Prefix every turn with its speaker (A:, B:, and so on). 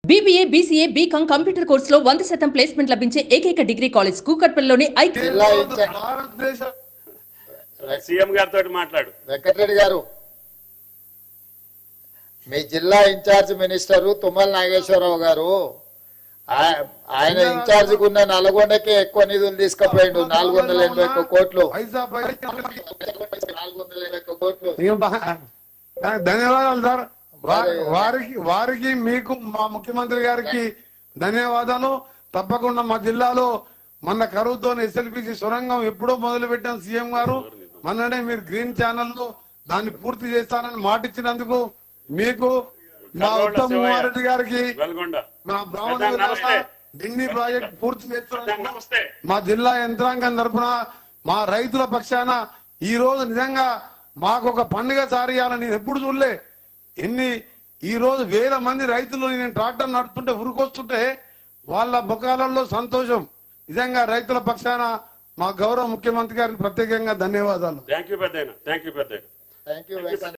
A: BBA BCA BCom computer కోర్సులో వంద శాతం ప్లేస్మెంట్ లభించే ఏకైక డిగ్రీ కాలేజ్ కూకట్పల్లిలోని ఐ
B: జిల్లా ఇన్ఛార్జ్
C: భారతదేశ
D: సీఎం గారితో మాట్లాడు
B: వెంకటరెడ్డి గారు మీ జిల్లా ఇన్ఛార్జ్ మినిస్టరు తుమ్మల నాగేశ్వరరావు గారు ఆ- ఆయన ఇన్ఛార్జ్ ఉన్న నల్గొండకే ఎక్కువ నిధులు తీసుకుపోయిండు నాలుగు వందల ఎనభై ఒక్క కోట్లు
C: పైసా పైసా
B: నాలుగు వందల ఎనభై ఒక్క కోట్లు
C: ఇక బా- ఆ, ధన్యవాదాలు సార్ వా- వారికి వారికి మీకు మా ముఖ్యమంత్రి గారికి ధన్యవాదాలు తప్పకుండా మా జిల్లాలో మన కరువుతో ఎస్ఎల్పిసి సొరంగం ఎప్పుడో మొదలు పెట్టాం సీఎం గారు మొన్ననే మీరు గ్రీన్ ఛానల్ లో దాన్ని పూర్తి చేస్తానని మాట ఇచ్చినందుకు మీకు మా ఉత్తమ్ కుమార్ రెడ్డి గారికి
D: వెల్గొండ
C: మా బ్రాహ్మణ
D: పెద్ద నమస్తే.
C: ఢిల్లీ ప్రాజెక్ట్ పూర్తి చేస్తున్నందుకు
D: నమస్తే
C: మా జిల్లా యంత్రాంగం తరపున మా రైతుల పక్షాన ఈ రోజు నిజంగా మాకు ఒక పండుగ సారియాలని నేను ఎప్పుడు చూడలే ఎన్ని ఈ రోజు వేల మంది రైతులు నేను ట్రాక్టర్ నడుపుతుంటే ఉరుకొస్తుంటే వాళ్ళ ముఖాలలో సంతోషం నిజంగా రైతుల పక్షాన మా గౌరవ ముఖ్యమంత్రి గారికి ప్రత్యేకంగా ధన్యవాదాలు
D: థ్యాంక్ యూ పెద్ద థ్యాంక్ యూ పెద్ద
B: థ్యాంక్ యూ వెంకట